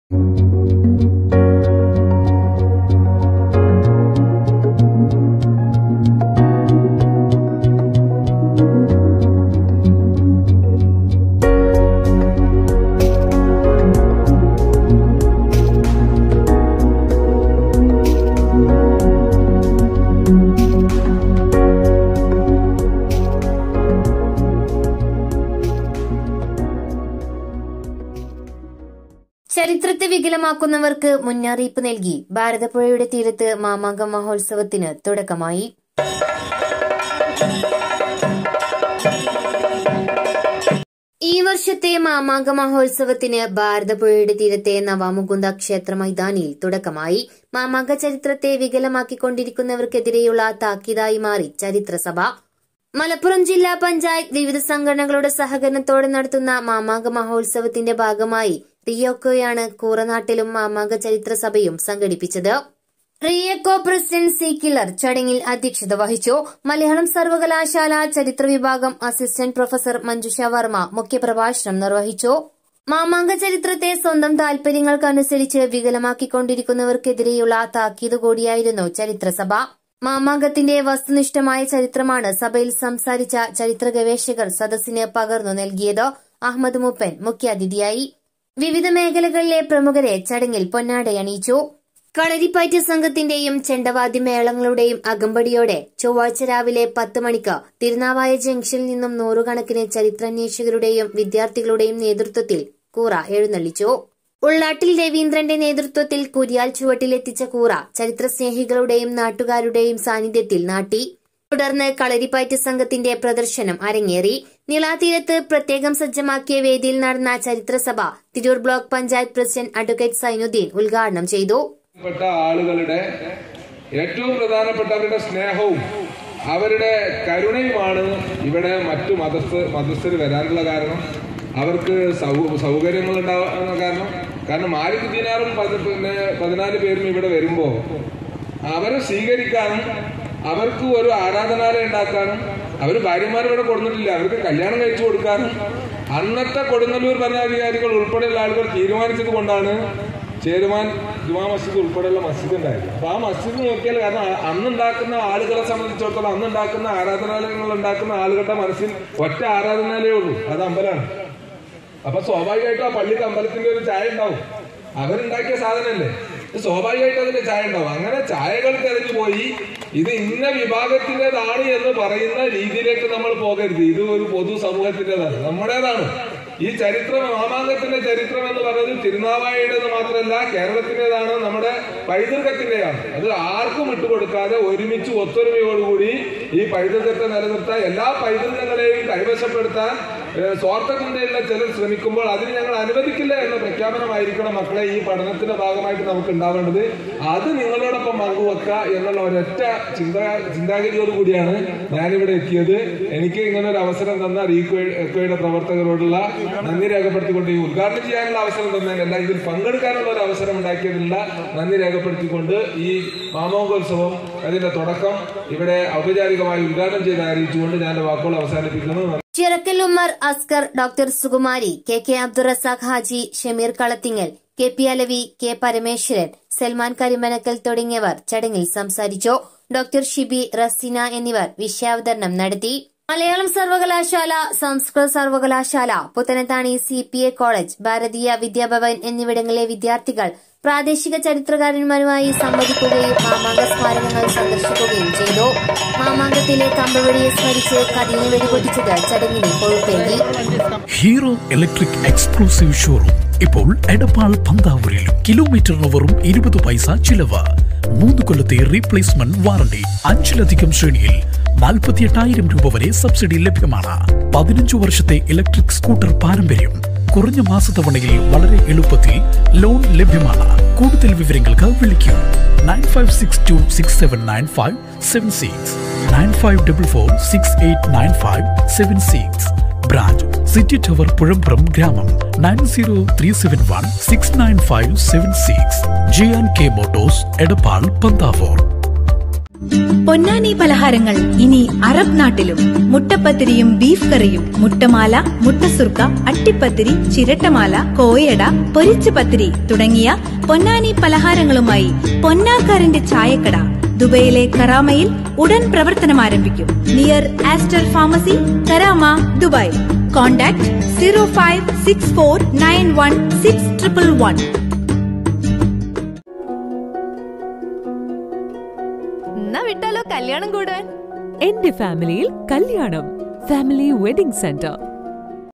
ചരിത്രത്തെ വികലമാക്കുന്നവർക്ക് മുന്നറിയിപ്പ് നൽകി ഭാരതപ്പുഴയുടെ തീരത്ത് മാമാങ്ക മഹോത്സവത്തിന് തുടക്കമായി ഈ വർഷത്തെ മാമാങ്ക മഹോത്സവത്തിന് ഭാരതപ്പുഴയുടെ തീരത്തെ നവാമുകുന്ദ ക്ഷേത്ര മൈതാനിയിൽ തുടക്കമായി മാമാങ്ക ചരിത്രത്തെ വികലമാക്കിക്കൊണ്ടിരിക്കുന്നവർക്കെതിരെയുള്ള താക്കീതായി മാറി ചരിത്രസഭ മലപ്പുറം ജില്ലാ പഞ്ചായത്ത് വിവിധ സംഘടനകളുടെ സഹകരണത്തോടെ നടത്തുന്ന മാമാങ്ക മഹോത്സവത്തിന്റെ ഭാഗമായി റിയോക്കോയാണ് കൂറനാട്ടിലും മാമാങ്ക ചരിത്ര സഭയും സംഘടിപ്പിച്ചത് റിയക്കോ പ്രസിഡന്റ് സി കില്ലർ ചടങ്ങിൽ അധ്യക്ഷത വഹിച്ചു മലയാളം സർവകലാശാല ചരിത്ര വിഭാഗം അസിസ്റ്റന്റ് പ്രൊഫസർ മഞ്ജുഷ വർമ്മ മുഖ്യപ്രഭാഷണം നിർവഹിച്ചു മാമാങ്ക ചരിത്രത്തെ സ്വന്തം താൽപര്യങ്ങൾക്കനുസരിച്ച് വികലമാക്കിക്കൊണ്ടിരിക്കുന്നവർക്കെതിരെയുള്ള താക്കീത് കൂടിയായിരുന്നു ചരിത്രസഭ മാമാങ്കത്തിന്റെ വസ്തുനിഷ്ഠമായ ചരിത്രമാണ് സഭയിൽ സംസാരിച്ച ചരിത്ര ഗവേഷകർ സദസ്സിന് പകർന്നു നൽകിയത് അഹമ്മദ് മുപ്പൻ മുഖ്യാതിഥിയായി വിവിധ മേഖലകളിലെ പ്രമുഖരെ ചടങ്ങിൽ പൊന്നാടയണിയിച്ചു കളരിപ്പയറ്റ് സംഘത്തിന്റെയും ചെണ്ടവാദ്യ മേളങ്ങളുടെയും അകമ്പടിയോടെ ചൊവ്വാഴ്ച രാവിലെ പത്ത് മണിക്ക് തിരുനാവായ ജംഗ്ഷനിൽ നിന്നും നൂറുകണക്കിന് ചരിത്രാന്വേഷകരുടെയും വിദ്യാർത്ഥികളുടെയും നേതൃത്വത്തിൽ കൂറ എഴുന്നള്ളിച്ചു ഉള്ളാട്ടിൽ രവീന്ദ്രന്റെ നേതൃത്വത്തിൽ കുരിയാൽ ചുവട്ടിലെത്തിച്ച കൂറ ചരിത്രസ്നേഹികളുടെയും നാട്ടുകാരുടെയും സാന്നിധ്യത്തിൽ നാട്ടി തുടർന്ന് കളരിപ്പയറ്റ് സംഘത്തിന്റെ പ്രദർശനം അരങ്ങേറി നിളാതീരത്ത് പ്രത്യേകം സജ്ജമാക്കിയ വേദിയിൽ നടന്ന ചരിത്രസഭ Tirur block panchayat president advocate Sainudheen ഉദ്ഘാടനം ചെയ്തു പെട്ട ആളുകളുടെ ഏറ്റവും പ്രധാനപ്പെട്ടവരുടെ സ്നേഹവും അവരുടെ കരുണയുമാണ് ഇവിടെ മറ്റു മതസ്ഥ മതസ്ഥർ വരാനുള്ള കാരണം അവർക്ക് സൗ സൗകര്യങ്ങൾ ഉണ്ടാകുന്ന കാരണം കാരണം മാലിക് ദീനാറും പതി- പിന്നെ പതിനാല് പേരും ഇവിടെ വരുമ്പോൾ അവരെ സ്വീകരിക്കാനും അവർക്ക് ഒരു ആരാധനാലയം ഉണ്ടാക്കാനും അവർ ഭാര്യമാരിവിടെ കൊടുത്തിട്ടില്ല അവർക്ക് കല്യാണം കഴിച്ചു കൊടുക്കാനും അന്നത്തെ കൊടുങ്ങല്ലൂർ ഭരണാധികാരികൾ ഉൾപ്പെടെയുള്ള ആളുകൾ തീരുമാനിച്ചത് കൊണ്ടാണ് ചേരുമാൻ ജുമാ മസ്ജിദ് ഉൾപ്പെടെയുള്ള മസ്ജിദ് ഉണ്ടായത് അപ്പൊ ആ മസ്ജിദ് നോക്കിയാൽ കാരണം അ- അന്നുണ്ടാക്കുന്ന ആളുകളെ സംബന്ധിച്ചിടത്തോളം അന്നുണ്ടാക്കുന്ന ആരാധനാലയങ്ങൾ ഉണ്ടാക്കുന്ന ആളുകളുടെ മനസ്സിൽ ഒറ്റ ആരാധനാലയേ ഉള്ളൂ അത് അമ്പലമാണ് അപ്പൊ സ്വാഭാവികമായിട്ടും ആ പള്ളിക്ക് അമ്പലത്തിന്റെ ഒരു ചായ ഉണ്ടാവും അവരുണ്ടാക്കിയ സാധനമല്ലേ ഇത് സ്വാഭാവികമായിട്ടും അതിന്റെ ചായ ഉണ്ടാവും അങ്ങനെ ചായകൾ തെരഞ്ഞു പോയി ഇത് ഇന്ന വിഭാഗത്തിൻ്റെതാണ് എന്ന് പറയുന്ന രീതിയിലേക്ക് നമ്മൾ പോകരുത് ഇത് ഒരു പൊതു സമൂഹത്തിൻ്റെതാണ് നമ്മുടേതാണ് ഈ ചരിത്രം മാമാങ്കത്തിന്റെ ചരിത്രം എന്ന് പറയുന്നത് തിരുനാവായയുടേത് മാത്രമല്ല കേരളത്തിൻ്റെതാണ് നമ്മുടെ പൈതൃകത്തിന്റെയാണ് അത് ആർക്കും വിട്ടുകൊടുക്കാതെ ഒരുമിച്ച് ഒത്തൊരുമയോടുകൂടി ഈ പൈതൃകത്തെ നിലനിർത്താൻ എല്ലാ പൈതൃകങ്ങളെയും കൈവശപ്പെടുത്താൻ ഏഹ്, സ്വാർത്ഥ ചിന്തയുള്ള ചിലർ ശ്രമിക്കുമ്പോൾ അതിന് ഞങ്ങൾ അനുവദിക്കില്ല എന്ന പ്രഖ്യാപനമായിരിക്കണം മക്കളെ ഈ പഠനത്തിന്റെ ഭാഗമായിട്ട് നമുക്ക് ഉണ്ടാവേണ്ടത് അത് നിങ്ങളോടൊപ്പം പങ്കുവെക്കുക എന്നുള്ള ഒരൊറ്റ ചിന്ത ചിന്താഗതിയോട് കൂടിയാണ് ഞാനിവിടെ എത്തിയത് എനിക്ക് ഇങ്ങനെ ഒരു അവസരം തന്ന റീക്കോയുടെ പ്രവർത്തകരോടുള്ള നന്ദി രേഖപ്പെടുത്തിക്കൊണ്ട് ഈ ഉദ്ഘാടനം ചെയ്യാനുള്ള അവസരം തന്നതിനല്ല ഇതിൽ പങ്കെടുക്കാനുള്ള ഒരു അവസരം ഉണ്ടാക്കിയതിനുള്ള നന്ദി രേഖപ്പെടുത്തിക്കൊണ്ട് ഈ മാമോങ്കോത്സവം അതിന്റെ തുടക്കം ഇവിടെ ഔപചാരികമായി ഉദ്ഘാടനം ചെയ്ത് അറിയിച്ചുകൊണ്ട് ഞാൻ എൻ്റെ വാക്കുകൾ അവസാനിപ്പിക്കുന്നു Chirakkal Ummer Askar doctor Sukumari K K Abdurazak Haji Shameer Kalathingal K P Alavi K Parameswaran Salman Karimbanakkal തുടങ്ങിയവർ ചടങ്ങിൽ സംസാരിച്ചു ഡോക്ടർ ഷിബി റസീന എന്നിവർ വിഷയാവതരണം നടത്തി മലയാളം സർവകലാശാല സംസ്കൃത സർവകലാശാല Puthanathani C P A college Bharatiya Vidyabhavan എന്നിവിടങ്ങളിലെ വിദ്യാർത്ഥികൾ പ്രാദേശിക ചരിത്രകാരന്മാരുമായി സംവദിക്കുകയും മാമാങ്ക സ്മാരകങ്ങൾ സന്ദർശിക്കുകയും ചെയ്തു മാമാങ്കത്തിലെ കമ്പവഴിയെ സ്മരിച്ച് കഥിനെ വെടിപൊട്ടിച്ചത് ചടങ്ങിനെ കൊഴുപ്പേകി ഹീറോ ഇലക്ട്രിക് എക്സ്ക്ലൂസീവ് ഷോറൂം ഇപ്പോൾ എടപ്പാൾ പന്താവൂരിലും കിലോമീറ്ററിന് വെറും ഇരുപത് പൈസ ചിലവ് മൂന്ന് കൊല്ലത്തെ റീപ്ലേസ്മെന്റ് വാറണ്ടി അഞ്ചിലധികം ശ്രേണിയിൽ നാൽപ്പത്തിയെട്ടായിരം രൂപ വരെ സബ്സിഡി ലഭ്യമാണ് പതിനഞ്ചു വർഷത്തെ ഇലക്ട്രിക് സ്കൂട്ടർ പാരമ്പര്യം കുറഞ്ഞ മാസത്തവണയിൽ വളരെ എളുപ്പത്തിൽ ലോൺ ലഭ്യമാണ് കൂടുതൽ വിവരങ്ങൾക്ക് വിളിക്കൂ nine five six two six seven nine five seven six nine five double four six eight nine five seven six branch city tower Puzhambram ഗ്രാമം nine zero three seven one six nine five seven six J and K motors Edappal Panthavoor Ponnani പലഹാരങ്ങൾ ഇനി Arab നാട്ടിലും മുട്ടപ്പത്തിരിയും beef കറിയും മുട്ടമാല മുട്ടസുർക്ക അട്ടിപ്പത്തിരി ചിരട്ടമാല കോയട പൊരിച്ച പത്തിരി തുടങ്ങിയ പൊന്നാനി പലഹാരങ്ങളുമായി പൊന്നാക്കാരന്റെ ചായക്കട ദുബൈയിലെ കറാമയിൽ ഉടൻ പ്രവർത്തനം ആരംഭിക്കും near Aster pharmacy Karama Dubai contact zero five six four nine one six triple one എന്നാ വിട്ടാലോ കല്യാണം കൂടാൻ എന്റെ ഫാമിലിയിൽ കല്യാണം ഫാമിലി വെഡിംഗ് സെന്റർ